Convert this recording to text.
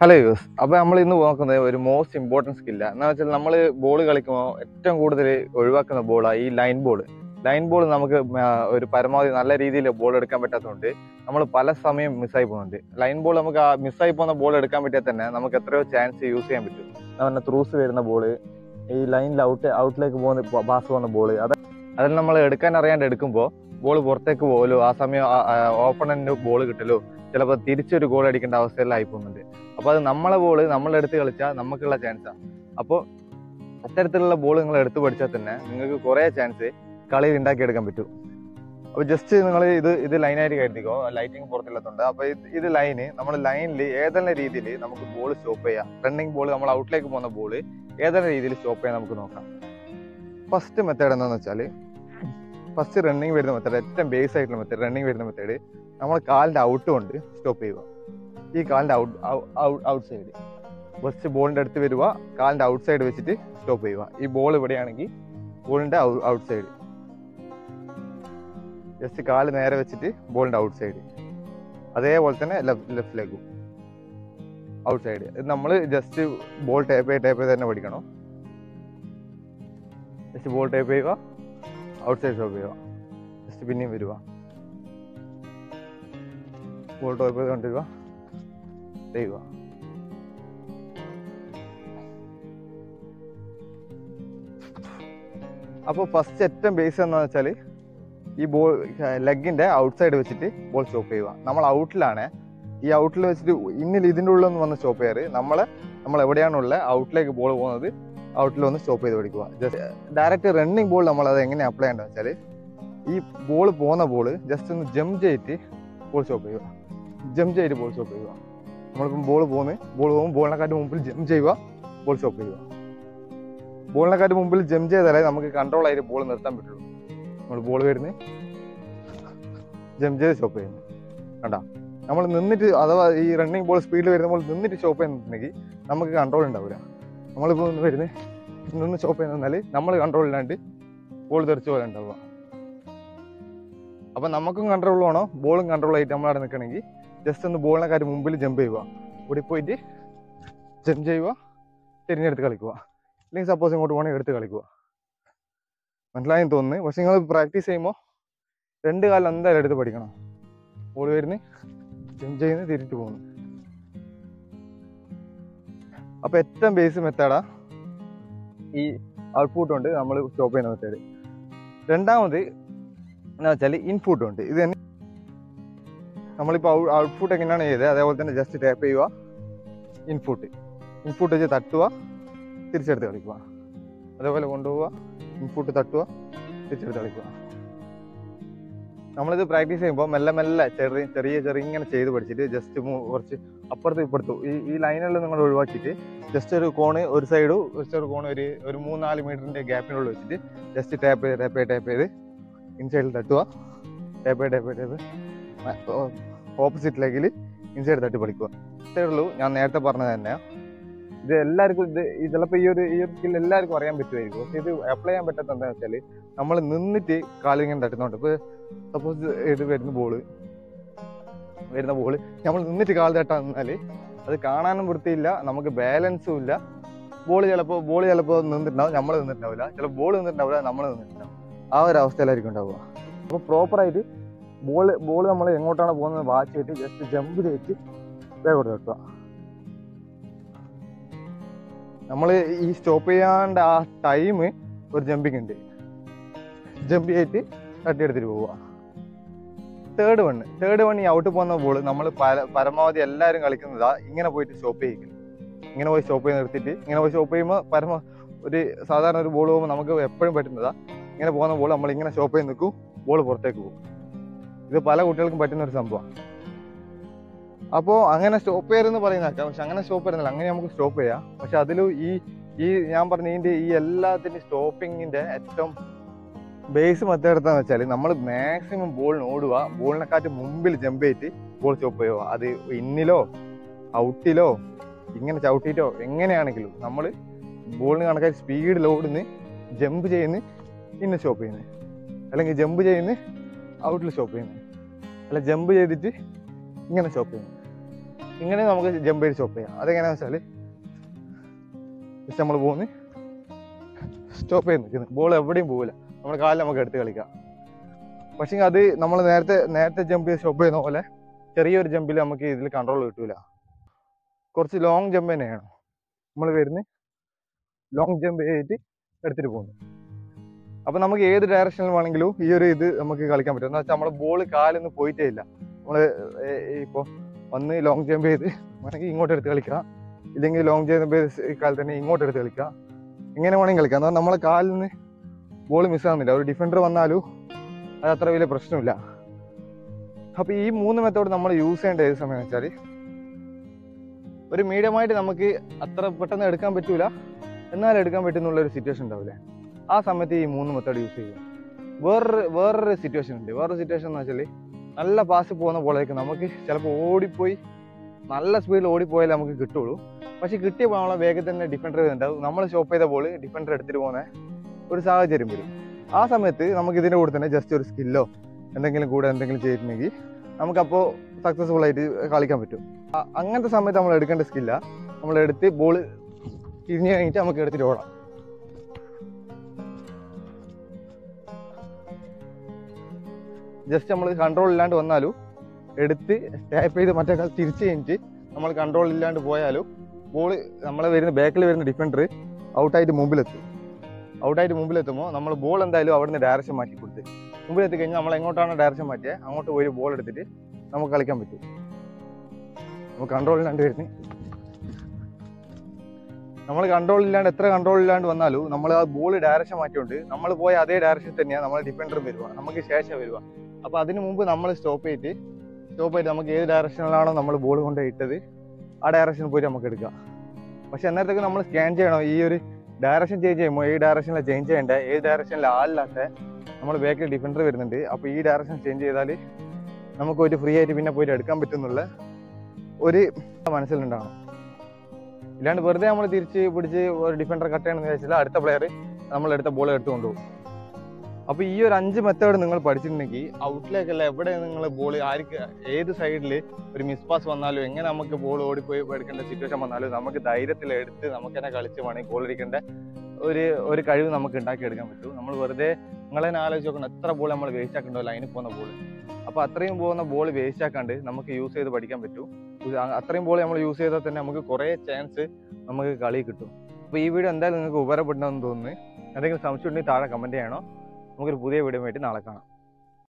hello use അപ്പോൾ നമ്മൾ ഇന്ന് നോക്കുന്നത് ഒരു മോസ്റ്റ് ഇമ്പോർട്ടൻറ്റ് സ്കില്ല എന്ന് വെച്ചാൽ നമ്മൾ ബോൾ കളിക്കുമ്പോൾ ഏറ്റവും കൂടുതൽ ഒഴിവാക്കുന്ന ബോളാണ് ഈ ലൈൻ ബോൾ ലൈൻ ബോൾ നമുക്ക് ആ, ഒരു പരമാവധി നല്ല രീതിയിൽ ബോൾ എടുക്കാൻ പറ്റാത്തതുകൊണ്ട് നമ്മൾ പല സമയം മിസ്സായി പോകുന്നുണ്ട് ലൈൻ ബോൾ നമുക്ക് ആ മിസ്സായി പോകുന്ന ബോൾ എടുക്കാൻ പറ്റിയാൽ തന്നെ നമുക്ക് എത്രയോ ചാൻസ് യൂസ് ചെയ്യാൻ പറ്റും പറഞ്ഞ ത്രൂസ് വരുന്ന ബോൾ ഈ ലൈനിൽ ഔട്ട് ഔട്ടിലേക്ക് പോകുന്ന പാസ് പോകുന്ന ബോൾ അത് അതിൽ നമ്മൾ എടുക്കാൻ അറിയാണ്ട് എടുക്കുമ്പോൾ ബോൾ പുറത്തേക്ക് പോകലോ ആ സമയം ഓപ്പണന്റിന് ബോൾ കിട്ടലോ ചിലപ്പോൾ തിരിച്ചൊരു ഗോൾ അടിക്കേണ്ട അവസ്ഥയിലായി പോകുന്നുണ്ട് അപ്പോൾ അത് നമ്മളെ ബോള് നമ്മളെടുത്ത് കളിച്ചാൽ നമുക്കുള്ള ചാൻസാണ് അപ്പോൾ അത്തരത്തിലുള്ള ബോൾ നിങ്ങൾ എടുത്ത് പഠിച്ചാൽ തന്നെ നിങ്ങൾക്ക് കുറേ ചാൻസ് കളിയിൽ ഉണ്ടാക്കിയെടുക്കാൻ പറ്റും അപ്പോൾ ജസ്റ്റ് നിങ്ങൾ ഇത് ഇത് ലൈനായിട്ട് കരുതിക്കോ ലൈറ്റിംഗ് പുറത്തില്ലാത്തതുണ്ട് അപ്പോൾ ഇത് ഇത് ലൈന് നമ്മൾ ലൈനിൽ ഏതെല്ലാം രീതിയിൽ നമുക്ക് ബോൾ സ്റ്റോപ്പ് ചെയ്യാം റണ്ണിങ് ബോൾ നമ്മൾ ഔട്ടിലേക്ക് പോകുന്ന ബോൾ ഏതെല്ലാം രീതിയിൽ സ്റ്റോപ്പ് ചെയ്യാൻ നമുക്ക് നോക്കാം ഫസ്റ്റ് മെത്തേഡ് എന്താണെന്ന് വെച്ചാൽ ഫസ്റ്റ് റണ്ണിങ് വരുന്ന മെത്തേഡ് ഏറ്റവും ബേസ് ആയിട്ടുള്ള മെത്തേഡ് റണ്ണിങ് വരുന്ന മെത്തേഡ് നമ്മൾ കാലിൻ്റെ ഔട്ട് കൊണ്ട് സ്റ്റോപ്പ് ചെയ്യുക ഈ കാലിൻ്റെ ഔട്ട് ഔട്ട് സൈഡ് ഫസ്റ്റ് ബോളിൻ്റെ അടുത്ത് വരിക കാലിൻ്റെ ഔട്ട് സൈഡ് വെച്ചിട്ട് സ്റ്റോപ്പ് ചെയ്യുക ഈ ബോൾ ഇവിടെയാണെങ്കിൽ ബോളിൻ്റെ ഔട്ട് സൈഡ് ജസ്റ്റ് കാല് നേരെ വെച്ചിട്ട് ബോളിൻ്റെ ഔട്ട് സൈഡ് അതേപോലെ തന്നെ ലെഫ്റ്റ് ലെഗും ഔട്ട് സൈഡ് ഇത് നമ്മൾ ജസ്റ്റ് ബോൾ ടേപ്പ് ചെയ്ത് ടേപ്പ് ചെയ്ത് തന്നെ പഠിക്കണം ജസ്റ്റ് ബോൾ ടേപ്പ് ചെയ്യുക ഔട്ട് സൈഡ് സ്റ്റോപ്പ് ചെയ്യുക ജസ്റ്റ് പിന്നെയും വരിക ബോൾ ടേപ്പ് ചെയ്ത് കൊണ്ടിരിക്കുക ചെയ്യുക അപ്പോൾ ഫസ്റ്റ് ഏറ്റവും ബേസ് എന്ന് വെച്ചാൽ ഈ ബോൾ ലെഗിന്റെ ഔട്ട് സൈഡ് വെച്ചിട്ട് ബോൾ സ്റ്റോപ്പ് ചെയ്യുക നമ്മൾ ഔട്ടിലാണ് ഈ ഔട്ടിൽ വെച്ചിട്ട് ഇന്നിൽ ഇതിൻ്റെ ഉള്ളിൽ ഒന്ന് വന്ന് സ്റ്റോപ്പ് ചെയ്യാറ് നമ്മളെ നമ്മൾ എവിടെയാണുള്ളത് ഔട്ടിലേക്ക് ബോൾ പോകുന്നത് ഔട്ടിൽ വന്ന് സ്റ്റോപ്പ് ചെയ്ത് പഠിക്കുക ജസ്റ്റ് ഡയറക്റ്റ് റണ്ണിങ് ബോൾ നമ്മൾ അത് എങ്ങനെ അപ്ലൈ ചെയ്യേണ്ടത് വെച്ചാൽ ഈ ബോൾ പോകുന്ന ബോൾ ജസ്റ്റ് ഒന്ന് ജമ്പ് ചെയ്തിട്ട് ബോൾ സ്റ്റോപ്പ് ചെയ്യുക ജമ്പ് ചെയ്തിട്ട് ബോൾ സ്റ്റോപ്പ് ചെയ്യുക നമ്മളിപ്പം ബോൾ പോകുന്നു ബോൾ പോകുമ്പോൾ ബോളിനെക്കാട്ട് മുമ്പിൽ ജമ്പ് ചെയ്യുക ബോൾ സ്റ്റോപ്പ് ചെയ്യുക ബോളിനെക്കാട്ട് മുമ്പിൽ ജമ്പ് ചെയ്താലേ നമുക്ക് കൺട്രോൾ ആയിട്ട് ബോൾ നിർത്താൻ പറ്റുള്ളൂ നമ്മൾ ബോൾ വരുന്നു ജമ്പ് ചെയ്ത് സ്റ്റോപ്പ് ചെയ്യുന്നു കണ്ടാ നമ്മൾ നിന്നിട്ട് അഥവാ ഈ റണ്ണിങ് ബോൾ സ്പീഡിൽ വരുന്ന ബോൾ നിന്നിട്ട് സ്റ്റോപ്പ് ചെയ്യുന്നുണ്ടെങ്കിൽ നമുക്ക് കൺട്രോൾ ഉണ്ടാവില്ല നമ്മളിപ്പോൾ ഒന്ന് വരുന്നത് നിന്ന് സ്റ്റോപ്പ് ചെയ്യുന്ന നിന്നാൽ നമ്മൾ കൺട്രോൾ ഇല്ലാണ്ട് ബോൾ തെറിച്ച പോലെ ഉണ്ടാവുക അപ്പം നമുക്കും കൺട്രോൾ വേണോ ബോളും കൺട്രോൾ ആയിട്ട് നമ്മളവിടെ നിൽക്കണമെങ്കിൽ ജസ്റ്റ് ഒന്ന് ബോളിനെക്കാട്ട് മുമ്പിൽ ജമ്പ് ചെയ്യുക ഓടി പോയിട്ട് ജമ്പ് ചെയ്യുക തിരിഞ്ഞെടുത്ത് കളിക്കുക അല്ലെങ്കിൽ സപ്പോസ് ഇങ്ങോട്ട് പോകണമെങ്കിൽ എടുത്ത് കളിക്കുക മനസ്സിലായെന്ന് തോന്നുന്നു പക്ഷെ നിങ്ങൾ പ്രാക്ടീസ് ചെയ്യുമ്പോൾ രണ്ട് കാലം എന്തായാലും എടുത്ത് പഠിക്കണം ബോൾ വരുന്നു ജമ്പ് ചെയ്യുന്നു തിരിച്ചു പോകുന്നു അപ്പോൾ ഏറ്റവും ബേസ് മെത്തേഡാ ഈ ഔട്ട്പുട്ട് കൊണ്ട് നമ്മൾ സ്റ്റോപ്പ് ചെയ്യുന്ന മെത്തേഡ് രണ്ടാമത് എന്ന് വെച്ചാൽ ഇൻപുട്ട് ഉണ്ട് ഇത് തന്നെ നമ്മളിപ്പോൾ ഔട്ട്പുട്ട് എങ്ങനെയാണ് ചെയ്തത് അതേപോലെ തന്നെ ജസ്റ്റ് ടാപ്പ് ചെയ്യുക ഇൻപുട്ട് ഇൻപുട്ട് വെച്ച് തട്ടുക തിരിച്ചെടുത്ത് കളിക്കുക അതേപോലെ കൊണ്ടുപോവുക ഇൻപുട്ട് തട്ടുക തിരിച്ചെടുത്ത് കളിക്കുക നമ്മളിത് പ്രാക്ടീസ് ചെയ്യുമ്പോൾ മെല്ലെ മെല്ലെ ചെറിയ ചെറിയ ചെറിയ ഇങ്ങനെ ചെയ്ത് പഠിച്ചിട്ട് ജസ്റ്റ് കുറച്ച് അപ്പുറത്തും ഇപ്പുറത്തും ഈ ഈ ലൈനുകളിൽ നിങ്ങൾ ഒഴിവാക്കിയിട്ട് ജസ്റ്റ് ഒരു കോണ് ഒരു സൈഡും ജസ്റ്റ് ഒരു കോണ് ഒരു ഒരു മൂന്നാല് മീറ്ററിൻ്റെ ഗ്യാപ്പിനുള്ളിൽ വെച്ചിട്ട് ജസ്റ്റ് ടാപ്പ് ചെയ്ത് ടാപ്പ് ചെയ്ത് ടാപ്പ് ചെയ്ത് ഇൻസൈഡിൽ തട്ടുക ടാപ്പ് ചെയ്ത് ടാപ്പ് ചെയ്ത് ടാപ്പ് ഓപ്പോസിറ്റ് ലെഗിൽ ഇൻസൈഡ് തട്ടി പഠിക്കുക ഇത്രേ ഉള്ളൂ ഞാൻ നേരത്തെ പറഞ്ഞത് തന്നെ ഇത് എല്ലാവർക്കും ഇത് ഈ ചിലപ്പോൾ ഈ ഒരു ഈ ഒരു സ്കിൽ എല്ലാവർക്കും അറിയാൻ പറ്റുമായിരിക്കും പക്ഷെ ഇത് അപ്ലൈ ചെയ്യാൻ പറ്റാത്ത എന്താണെന്ന് വെച്ചാൽ നമ്മൾ നിന്നിട്ട് കാലിങ്ങനെ തട്ടുന്നുണ്ട് ഇപ്പോൾ സപ്പോസ് ഇത് വരുന്ന ബോള് വരുന്ന ബോള് നമ്മൾ നിന്നിട്ട് കാൽ തട്ടാൻ നിന്നാൽ അത് കാണാനും വൃത്തിയില്ല നമുക്ക് ബാലൻസും ഇല്ല ബോൾ ചിലപ്പോൾ ബോൾ ചിലപ്പോൾ നിന്നിട്ടുണ്ടാവും നമ്മൾ നിന്നിട്ടുണ്ടാവില്ല ചിലപ്പോൾ ബോൾ നിന്നിട്ടുണ്ടാവില്ല നമ്മൾ നിന്നിട്ടുണ്ടാവും ആ ഒരു അവസ്ഥയിലായിരിക്കും ഉണ്ടാവുക അപ്പോൾ പ്രോപ്പറായിട്ട് ബോൾ ബോൾ നമ്മൾ എങ്ങോട്ടാണ് പോകുന്നത് വാച്ച് ചെയ്തിട്ട് ജസ്റ്റ് ജമ്പ് ചെയ്തിട്ട് വേഗം തട്ടുക നമ്മൾ ഈ സ്റ്റോപ്പ് ചെയ്യാണ്ട് ആ ടൈം ഒരു ജമ്പിങ് ഉണ്ട് ജമ്പ് ചെയ്തിട്ട് തട്ടിയെടുത്തിട്ട് പോവുക തേർഡ് വൺ തേർഡ് വൺ ഈ ഔട്ട് പോകുന്ന ബോൾ നമ്മൾ പല പരമാവധി എല്ലാവരും കളിക്കുന്നതാ ഇങ്ങനെ പോയിട്ട് സ്റ്റോപ്പ് ചെയ്യിക്കും ഇങ്ങനെ പോയി സ്റ്റോപ്പ് ചെയ്ത് നിർത്തിയിട്ട് ഇങ്ങനെ പോയി സ്റ്റോപ്പ് ചെയ്യുമ്പോൾ പരമ ഒരു സാധാരണ ഒരു ബോൾ പോകുമ്പോൾ നമുക്ക് എപ്പോഴും പറ്റുന്നതാ ഇങ്ങനെ പോകുന്ന ബോൾ നമ്മൾ ഇങ്ങനെ സ്റ്റോപ്പ് ചെയ്ത് നിൽക്കും ബോൾ പുറത്തേക്ക് പോകും ഇത് പല കുട്ടികൾക്കും പറ്റുന്ന ഒരു സംഭവം അപ്പോൾ അങ്ങനെ സ്റ്റോപ്പ് ചെയ്യരുതെന്ന് പറയുന്നേക്കാം പക്ഷെ അങ്ങനെ സ്റ്റോപ്പ് ചെയ്യുന്നില്ല അങ്ങനെ നമുക്ക് സ്റ്റോപ്പ് ചെയ്യാം പക്ഷെ അതിലും ഈ ഈ ഞാൻ പറഞ്ഞ ഇതിൻ്റെ ഈ എല്ലാത്തിൻ്റെ സ്റ്റോപ്പിങ്ങിൻ്റെ ഏറ്റവും ബേസ് മെത്തേഡ് എന്താണെന്ന് വെച്ചാൽ നമ്മൾ മാക്സിമം ബോളിന് ഓടുക ബോളിനെക്കാട്ട് മുമ്പിൽ ജമ്പ് ചെയ്തിട്ട് ബോൾ സ്റ്റോപ്പ് ചെയ്യുക അത് ഇന്നിലോ ഔട്ടിലോ ഇങ്ങനെ ചവിട്ടിയിട്ടോ എങ്ങനെയാണെങ്കിലും നമ്മൾ ബോളിന് കണക്കായി സ്പീഡിൽ ഓടുന്ന് ജമ്പ് ചെയ്യുന്നു പിന്നെ സ്റ്റോപ്പ് ചെയ്യുന്നു അല്ലെങ്കിൽ ജമ്പ് ചെയ്യുന്നു ഔട്ടിൽ സ്റ്റോപ്പ് ചെയ്യുന്നു അല്ല ജമ്പ് ചെയ്തിട്ട് ഇങ്ങനെ സ്റ്റോപ്പ് ചെയ്യുന്നു ഇങ്ങനെ നമുക്ക് ജമ്പ് ചെയ്ത് സ്റ്റോപ്പ് ചെയ്യാം അതെങ്ങനെയാണെന്ന് വെച്ചാൽ ജസ്റ്റ് നമ്മൾ പോകുന്നു സ്റ്റോപ്പ് ചെയ്ത് നിൽക്കുന്നു ബോൾ എവിടെയും പോകില്ല നമ്മുടെ കാലിൽ നമുക്ക് എടുത്ത് കളിക്കാം പക്ഷേ അത് നമ്മൾ നേരത്തെ നേരത്തെ ജമ്പ് ചെയ്ത് സ്റ്റോപ്പ് ചെയ്യുന്ന പോലെ ചെറിയൊരു ജമ്പിൽ നമുക്ക് ഇതിൽ കൺട്രോൾ കിട്ടൂല കുറച്ച് ലോങ് ജമ്പ് തന്നെയാണ് നമ്മൾ വരുന്നത് ലോങ് ജമ്പ് ചെയ്തിട്ട് എടുത്തിട്ട് പോകുന്നു അപ്പൊ നമുക്ക് ഏത് ഡയറക്ഷനിൽ വേണമെങ്കിലും ഈ ഒരു ഇത് നമുക്ക് കളിക്കാൻ പറ്റും എന്ന് വെച്ചാൽ നമ്മുടെ ബോൾ കാലൊന്നും പോയിട്ടേ ഇല്ല നമ്മൾ ഇപ്പോൾ വന്ന് ലോങ് ജമ്പ് ചെയ്ത് വേണമെങ്കിൽ ഇങ്ങോട്ട് എടുത്ത് കളിക്കാം ഇല്ലെങ്കിൽ ലോങ് ജമ്പ് ചെയ്ത് ഈ കാലത്ത് തന്നെ ഇങ്ങോട്ട് എടുത്ത് കളിക്കാം എങ്ങനെ വേണമെങ്കിൽ കളിക്കാം എന്നാൽ നമ്മളെ കാലിൽ നിന്ന് ബോൾ മിസ്സാകുന്നില്ല ഒരു ഡിഫൻഡർ വന്നാലും അത് അത്ര വലിയ പ്രശ്നമില്ല അപ്പോൾ ഈ മൂന്ന് മെത്തേഡ് നമ്മൾ യൂസ് ചെയ്യേണ്ട ഏത് സമയം വെച്ചാൽ ഒരു മീഡിയമായിട്ട് നമുക്ക് അത്ര പെട്ടെന്ന് എടുക്കാൻ പറ്റൂല എന്നാൽ എടുക്കാൻ പറ്റുന്നുള്ള ഒരു സിറ്റുവേഷൻ ഉണ്ടാവില്ലേ ആ സമയത്ത് ഈ മൂന്ന് മെത്തേഡ് യൂസ് ചെയ്യും വേറൊരു വേറൊരു സിറ്റുവേഷൻ ഉണ്ട് വേറൊരു സിറ്റുവേഷൻ എന്ന് വെച്ചാൽ നല്ല പാസ് പോകുന്ന ബോളേക്ക് നമുക്ക് ചിലപ്പോൾ ഓടിപ്പോയി നല്ല സ്പീഡിൽ ഓടിപ്പോയാലേ നമുക്ക് കിട്ടുള്ളൂ പക്ഷെ കിട്ടിയ നമ്മളെ വേഗത്തിൽ തന്നെ ഡിഫൻഡർ വരുന്നുണ്ടാവും നമ്മൾ സ്റ്റോപ്പ് ചെയ്ത ബോൾ ഡിഫൻഡർ എടുത്തിട്ട് പോകുന്ന ഒരു സാഹചര്യം വരും ആ സമയത്ത് നമുക്ക് ഇതിൻ്റെ കൂടെ തന്നെ ജസ്റ്റ് ഒരു സ്കില്ലോ എന്തെങ്കിലും കൂടെ എന്തെങ്കിലും ചെയ്തിട്ടുണ്ടെങ്കിൽ നമുക്കപ്പോൾ സക്സസ്ഫുൾ ആയിട്ട് കളിക്കാൻ പറ്റും അ- അങ്ങനത്തെ സമയത്ത് നമ്മൾ എടുക്കേണ്ട സ്കില്ല നമ്മൾ എടുത്ത് ബോൾ തിരിഞ്ഞു കഴിഞ്ഞിട്ട് നമുക്ക് എടുത്തിട്ട് ഓടാം ജസ്റ്റ് നമ്മൾ കൺട്രോൾ ഇല്ലാണ്ട് വന്നാലും എടുത്ത് ടാപ്പ് ചെയ്ത് മറ്റേ കാൽ തിരിച്ച് കഴിഞ്ഞിട്ട് നമ്മൾ കൺട്രോൾ ഇല്ലാണ്ട് പോയാലും ബോൾ നമ്മളെ വരുന്ന ബാക്കിൽ വരുന്ന ഡിഫൻഡർ ഔട്ടായിട്ട് മുമ്പിലെത്തും ഔട്ടായിട്ട് മുമ്പിലെത്തുമ്പോൾ നമ്മൾ ബോൾ എന്തായാലും അവിടുന്ന് ഡയറക്ഷൻ മാറ്റി കൊടുത്ത് മുമ്പിലെത്തി കഴിഞ്ഞാൽ നമ്മൾ എങ്ങോട്ടാണ് ഡയറക്ഷൻ മാറ്റിയത് അങ്ങോട്ട് പോയി ബോൾ എടുത്തിട്ട് നമുക്ക് കളിക്കാൻ പറ്റും നമുക്ക് കൺട്രോൾ ഇല്ലാണ്ട് വരുന്നത് നമ്മൾ കൺട്രോൾ ഇല്ലാണ്ട് എത്ര കൺട്രോൾ ഇല്ലാണ്ട് വന്നാലും നമ്മൾ ആ ബോൾ ഡയറക്ഷൻ മാറ്റിയോണ്ട് നമ്മൾ പോയ അതേ ഡയറക്ഷൻ തന്നെയാണ് നമ്മളെ ഡിഫൻഡർ വരുക നമുക്ക് ശേഷം വരിക അപ്പോൾ അതിന് മുമ്പ് നമ്മൾ സ്റ്റോപ്പ് ചെയ്തിട്ട് സ്റ്റോപ്പ് ചെയ്തിട്ട് നമുക്ക് ഏത് ഡയറക്ഷനിലാണോ നമ്മൾ ബോൾ കൊണ്ട് ഇട്ടത് ആ ഡയറക്ഷനിൽ പോയിട്ട് നമുക്ക് എടുക്കാം പക്ഷെ അന്നേരത്തേക്ക് നമ്മൾ സ്കാൻ ചെയ്യണം ഈ ഒരു ഡയറക്ഷൻ ചേഞ്ച് ചെയ്യുമ്പോൾ ഈ ഡയറക്ഷനിലാണ് ചേഞ്ച് ചെയ്യേണ്ടത് ഏത് ഡയറക്ഷനിൽ ആളില്ലാത്ത നമ്മൾ ബാക്കിൽ ഡിഫൻഡർ വരുന്നുണ്ട് അപ്പോൾ ഈ ഡയറക്ഷൻ ചേഞ്ച് ചെയ്താൽ നമുക്ക് പോയിട്ട് ഫ്രീ ആയിട്ട് പിന്നെ പോയിട്ട് എടുക്കാൻ പറ്റുന്നുള്ള ഒരു മനസ്സിലുണ്ടാവണം ഇല്ലാണ്ട് വെറുതെ നമ്മൾ തിരിച്ച് പിടിച്ച് ഒരു ഡിഫൻഡർ കട്ട് ചെയ്യണമെന്ന് വിചാരിച്ചാൽ അടുത്ത പ്ലെയർ നമ്മൾ എടുത്ത ബോൾ എടുത്ത് കൊണ്ടുപോകും അപ്പോൾ ഈ ഒരു അഞ്ച് മെത്തേഡ് നിങ്ങൾ പഠിച്ചിട്ടുണ്ടെങ്കിൽ ഔട്ടിലേക്കല്ല എവിടെ നിങ്ങൾ ബോൾ ആർക്ക് ഏത് സൈഡിൽ ഒരു മിസ് പാസ് വന്നാലും എങ്ങനെ നമുക്ക് ബോൾ ഓടിപ്പോയി എടുക്കേണ്ട സിറ്റുവേഷൻ വന്നാലും നമുക്ക് ധൈര്യത്തിൽ എടുത്ത് നമുക്ക് തന്നെ കളിച്ച് വേണമെങ്കിൽ ഗോൾ അടിക്കേണ്ട ഒരു ഒരു കഴിവ് നമുക്ക് ഉണ്ടാക്കിയെടുക്കാൻ പറ്റും നമ്മൾ വെറുതെ നിങ്ങൾ തന്നെ ആലോചിച്ച് നോക്കണം എത്ര ബോൾ നമ്മൾ വേസ്റ്റ് ആക്കണ്ടോ ലൈനിൽ പോകുന്ന ബോൾ അപ്പോൾ അത്രയും പോകുന്ന ബോൾ വേസ്റ്റ് ആക്കാണ്ട് നമുക്ക് യൂസ് ചെയ്ത് പഠിക്കാൻ പറ്റും ഇത് അ- അത്രയും ബോൾ നമ്മൾ യൂസ് ചെയ്താൽ തന്നെ നമുക്ക് കുറേ ചാൻസ് നമുക്ക് കളി കിട്ടും അപ്പോൾ ഈ വീഡിയോ എന്തായാലും നിങ്ങൾക്ക് ഉപകാരപ്പെടുന്നെന്ന് തോന്നുന്നു എന്തെങ്കിലും സംശയം ഉണ്ടെങ്കിൽ താഴെ കമൻറ്റ് ചെയ്യണോ നമുക്കൊരു പുതിയ വീഡിയോ ആയിട്ട് നാളെ കാണാം